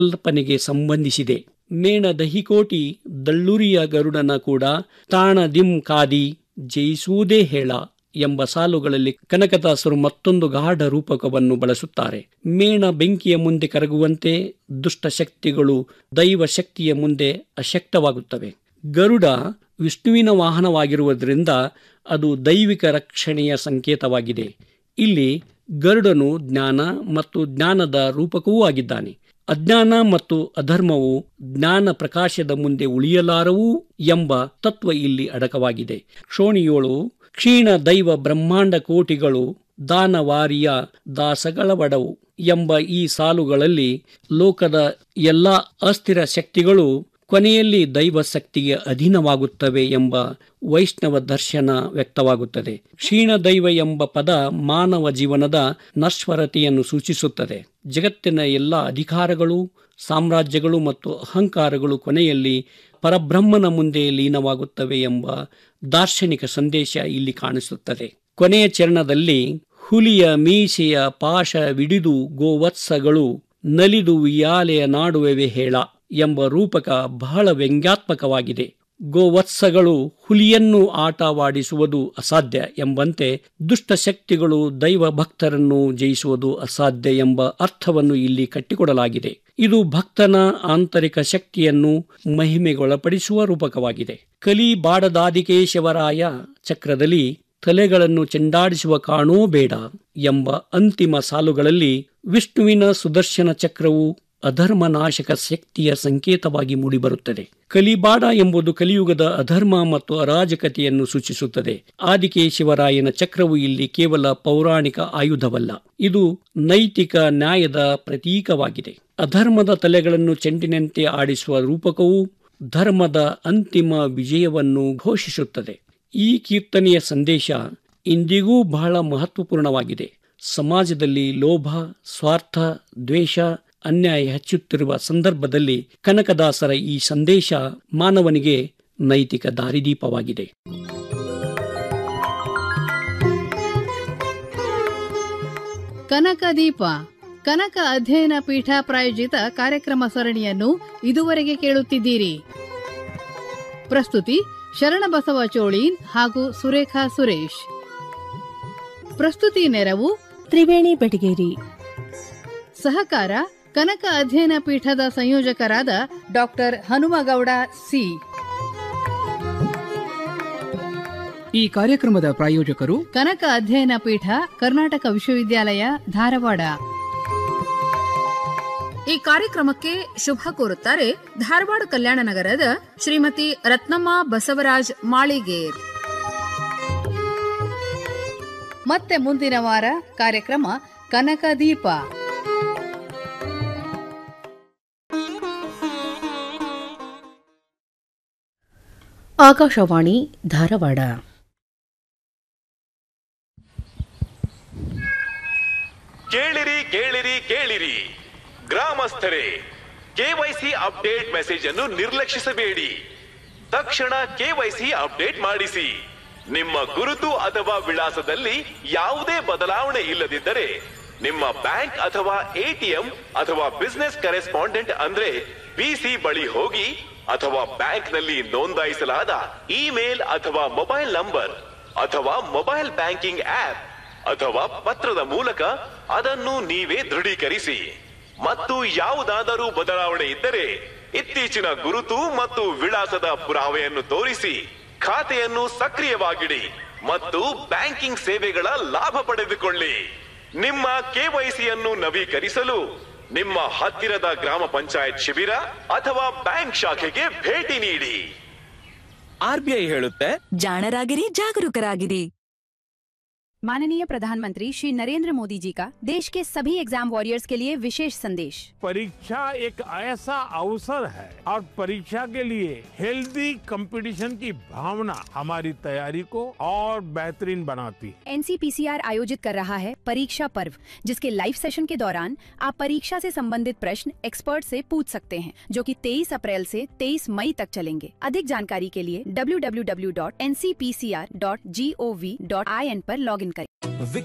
ಕಲ್ಪನೆಗೆ ಸಂಬಂಧಿಸಿದೆ ಮೇಣ ದಹಿಕೋಟಿ ದಳ್ಳೂರಿಯ ಗರುಡನ ಕೂಡ ತಾಣ ದಿಂ ಕಾದಿ ಜಯಿಸುವುದೇ ಹೇಳ ಎಂಬ ಸಾಲುಗಳಲ್ಲಿ ಕನಕದಾಸರು ಮತ್ತೊಂದು ಗಾಢ ರೂಪಕವನ್ನು ಬಳಸುತ್ತಾರೆ ಮೇಣ ಬೆಂಕಿಯ ಮುಂದೆ ಕರಗುವಂತೆ ದುಷ್ಟ ಶಕ್ತಿಗಳು ದೈವ ಶಕ್ತಿಯ ಮುಂದೆ ಅಶಕ್ತವಾಗುತ್ತವೆ ಗರುಡ ವಿಷ್ಣುವಿನ ವಾಹನವಾಗಿರುವುದರಿಂದ ಅದು ದೈವಿಕ ರಕ್ಷಣೆಯ ಸಂಕೇತವಾಗಿದೆ ಇಲ್ಲಿ ಗರುಡನು ಜ್ಞಾನ ಮತ್ತು ಜ್ಞಾನದ ರೂಪಕವೂ ಆಗಿದ್ದಾನೆ ಅಜ್ಞಾನ ಮತ್ತು ಅಧರ್ಮವು ಜ್ಞಾನ ಪ್ರಕಾಶದ ಮುಂದೆ ಉಳಿಯಲಾರವು ಎಂಬ ತತ್ವ ಇಲ್ಲಿ ಅಡಕವಾಗಿದೆ ಕ್ಷೋಣಿಯೋಳು ಕ್ಷೀಣ ದೈವ ಬ್ರಹ್ಮಾಂಡ ಕೋಟಿಗಳು ದಾನವಾರಿಯ ದಾಸಗಳ ಒಡವು ಎಂಬ ಈ ಸಾಲುಗಳಲ್ಲಿ ಲೋಕದ ಎಲ್ಲ ಅಸ್ಥಿರ ಶಕ್ತಿಗಳು ಕೊನೆಯಲ್ಲಿ ದೈವ ಶಕ್ತಿಗೆ ಅಧೀನವಾಗುತ್ತವೆ ಎಂಬ ವೈಷ್ಣವ ದರ್ಶನ ವ್ಯಕ್ತವಾಗುತ್ತದೆ ಕ್ಷೀಣ ದೈವ ಎಂಬ ಪದ ಮಾನವ ಜೀವನದ ನಶ್ವರತೆಯನ್ನು ಸೂಚಿಸುತ್ತದೆ ಜಗತ್ತಿನ ಎಲ್ಲ ಅಧಿಕಾರಗಳು ಸಾಮ್ರಾಜ್ಯಗಳು ಮತ್ತು ಅಹಂಕಾರಗಳು ಕೊನೆಯಲ್ಲಿ ಪರಬ್ರಹ್ಮನ ಮುಂದೆ ಲೀನವಾಗುತ್ತವೆ ಎಂಬ ದಾರ್ಶನಿಕ ಸಂದೇಶ ಇಲ್ಲಿ ಕಾಣಿಸುತ್ತದೆ ಕೊನೆಯ ಚರಣದಲ್ಲಿ ಹುಲಿಯ ಮೀಸೆಯ ಪಾಶವಿಡಿದು ಗೋವತ್ಸಗಳು ನಲಿದು ವಿಯಾಲೆಯ ನಾಡುವೆವೆ ಹೇಳ ಎಂಬ ರೂಪಕ ಬಹಳ ವ್ಯಂಗ್ಯಾತ್ಮಕವಾಗಿದೆ ಗೋವತ್ಸಗಳು ಹುಲಿಯನ್ನು ಆಟವಾಡಿಸುವುದು ಅಸಾಧ್ಯ ಎಂಬಂತೆ ದುಷ್ಟ ಶಕ್ತಿಗಳು ದೈವ ಭಕ್ತರನ್ನು ಜಯಿಸುವುದು ಅಸಾಧ್ಯ ಎಂಬ ಅರ್ಥವನ್ನು ಇಲ್ಲಿ ಕಟ್ಟಿಕೊಡಲಾಗಿದೆ ಇದು ಭಕ್ತನ ಆಂತರಿಕ ಶಕ್ತಿಯನ್ನು ಮಹಿಮೆಗೊಳಪಡಿಸುವ ರೂಪಕವಾಗಿದೆ ಕಲಿ ಬಾಡದಾದಿಕೇಶವರಾಯ ಚಕ್ರದಲ್ಲಿ ತಲೆಗಳನ್ನು ಚೆಂಡಾಡಿಸುವ ಕಾಣೋ ಬೇಡ ಎಂಬ ಅಂತಿಮ ಸಾಲುಗಳಲ್ಲಿ ವಿಷ್ಣುವಿನ ಸುದರ್ಶನ ಚಕ್ರವು ಅಧರ್ಮ ನಾಶಕ ಶಕ್ತಿಯ ಸಂಕೇತವಾಗಿ ಮೂಡಿಬರುತ್ತದೆ ಕಲಿಬಾಡ ಎಂಬುದು ಕಲಿಯುಗದ ಅಧರ್ಮ ಮತ್ತು ಅರಾಜಕತೆಯನ್ನು ಸೂಚಿಸುತ್ತದೆ ಆದಿಕೇಶವರಾಯನ ಚಕ್ರವು ಇಲ್ಲಿ ಕೇವಲ ಪೌರಾಣಿಕ ಆಯುಧವಲ್ಲ ಇದು ನೈತಿಕ ನ್ಯಾಯದ ಪ್ರತೀಕವಾಗಿದೆ ಅಧರ್ಮದ ತಲೆಗಳನ್ನು ಚೆಂಡಿನಂತೆ ಆಡಿಸುವ ರೂಪಕವು ಧರ್ಮದ ಅಂತಿಮ ವಿಜಯವನ್ನು ಘೋಷಿಸುತ್ತದೆ ಈ ಕೀರ್ತನೆಯ ಸಂದೇಶ ಇಂದಿಗೂ ಬಹಳ ಮಹತ್ವಪೂರ್ಣವಾಗಿದೆ ಸಮಾಜದಲ್ಲಿ ಲೋಭ ಸ್ವಾರ್ಥ ದ್ವೇಷ ಅನ್ಯಾಯ ಹೆಚ್ಚುತ್ತಿರುವ ಸಂದರ್ಭದಲ್ಲಿ ಕನಕದಾಸರ ಈ ಸಂದೇಶ ಮಾನವನಿಗೆ ನೈತಿಕ ದಾರಿದೀಪವಾಗಿದೆ ಕನಕದೀಪ ಕನಕ ಅಧ್ಯಯನ ಪೀಠ ಪ್ರಾಯೋಜಿತ ಕಾರ್ಯಕ್ರಮ ಸರಣಿಯನ್ನು ಇದುವರೆಗೆ ಕೇಳುತ್ತಿದ್ದೀರಿ ಪ್ರಸ್ತುತಿ ಶರಣಬಸವ ಚೋಳೀನ್ ಹಾಗೂ ಸುರೇಖಾ ಸುರೇಶ್ ಪ್ರಸ್ತುತಿ ನೆರವು ತ್ರಿವೇಣಿ ಬೆಟಗೇರಿ ಸಹಕಾರ ಕನಕ ಅಧ್ಯಯನ ಪೀಠದ ಸಂಯೋಜಕರಾದ ಡಾಕ್ಟರ್ ಹನುಮಗೌಡ ಸಿ ಈ ಕಾರ್ಯಕ್ರಮದ ಪ್ರಾಯೋಜಕರು ಕನಕ ಅಧ್ಯಯನ ಪೀಠ ಕರ್ನಾಟಕ ವಿಶ್ವವಿದ್ಯಾಲಯ ಧಾರವಾಡ ಈ ಕಾರ್ಯಕ್ರಮಕ್ಕೆ ಶುಭ ಕೋರುತ್ತಾರೆ ಧಾರವಾಡ ಕಲ್ಯಾಣ ನಗರದ ಶ್ರೀಮತಿ ರತ್ನಮ್ಮ ಬಸವರಾಜ್ ಮಾಳಿಗೇರ್ ಮತ್ತೆ ಮುಂದಿನ ವಾರ ಕಾರ್ಯಕ್ರಮ ಕನಕ ದೀಪ ಆಕಾಶವಾಣಿ ಧಾರವಾಡ ಕೇಳಿರಿ ಕೇಳಿರಿ ಕೇಳಿರಿ ಗ್ರಾಮಸ್ಥರೇ ಕೆವೈಸಿ ಅಪ್ಡೇಟ್ ಮೆಸೇಜ್ ಅನ್ನು ನಿರ್ಲಕ್ಷಿಸಬೇಡಿ ತಕ್ಷಣ ಕೆವೈಸಿ ಅಪ್ಡೇಟ್ ಮಾಡಿಸಿ ನಿಮ್ಮ ಗುರುತು ಅಥವಾ ವಿಳಾಸದಲ್ಲಿ ಯಾವುದೇ ಬದಲಾವಣೆ ಇಲ್ಲದಿದ್ದರೆ ನಿಮ್ಮ ಬ್ಯಾಂಕ್ ಅಥವಾ ಎಟಿಎಂ ಅಥವಾ ಬಿಸ್ನೆಸ್ ಕರೆಸ್ಪಾಂಡೆಂಟ್ ಅಂದ್ರೆ ಬಿಸಿ ಬಳಿ ಹೋಗಿ ಅಥವಾ ಬ್ಯಾಂಕ್ ನಲ್ಲಿ ನೋಂದಾಯಿಸಲಾದ ಇಮೇಲ್ ಅಥವಾ ಮೊಬೈಲ್ ನಂಬರ್ ಅಥವಾ ಮೊಬೈಲ್ ಬ್ಯಾಂಕಿಂಗ್ ಆಪ್ ಅಥವಾ ಪತ್ರದ ಮೂಲಕ ಅದನ್ನು ನೀವೇ ದೃಢೀಕರಿಸಿ ಮತ್ತು ಯಾವುದಾದರೂ ಬದಲಾವಣೆ ಇದ್ದರೆ ಇತ್ತೀಚಿನ ಗುರುತು ಮತ್ತು ವಿಳಾಸದ ಪುರಾವೆಯನ್ನು ತೋರಿಸಿ ಖಾತೆಯನ್ನು ಸಕ್ರಿಯವಾಗಿಡಿ ಮತ್ತು ಬ್ಯಾಂಕಿಂಗ್ ಸೇವೆಗಳ ಲಾಭ ಪಡೆದುಕೊಳ್ಳಿ ನಿಮ್ಮ ಕೆವೈಸಿಯನ್ನು ನವೀಕರಿಸಲು ನಿಮ್ಮ ಹತ್ತಿರದ ಗ್ರಾಮ ಪಂಚಾಯತ್ ಶಿಬಿರ ಅಥವಾ ಬ್ಯಾಂಕ್ ಶಾಖೆಗೆ ಭೇಟಿ ನೀಡಿ ಆರ್ಬಿಐ ಹೇಳುತ್ತೆ ಜಾಣರಾಗಿರಿ ಜಾಗರೂಕರಾಗಿರಿ माननीय प्रधानमंत्री श्री नरेंद्र मोदी जी का देश के सभी एग्जाम वॉरियर्स के लिए विशेष संदेश परीक्षा एक ऐसा अवसर है और परीक्षा के लिए हेल्दी कंपटीशन की भावना हमारी तैयारी को और बेहतरीन बनाती है एनसीपीसीआर आयोजित कर रहा है परीक्षा पर्व जिसके लाइव सेशन के दौरान आप परीक्षा से संबंधित प्रश्न एक्सपर्ट से पूछ सकते हैं जो कि 23 अप्रैल से 23 मई तक चलेंगे अधिक जानकारी के लिए www.ncpcr.gov.in पर लॉगिन करें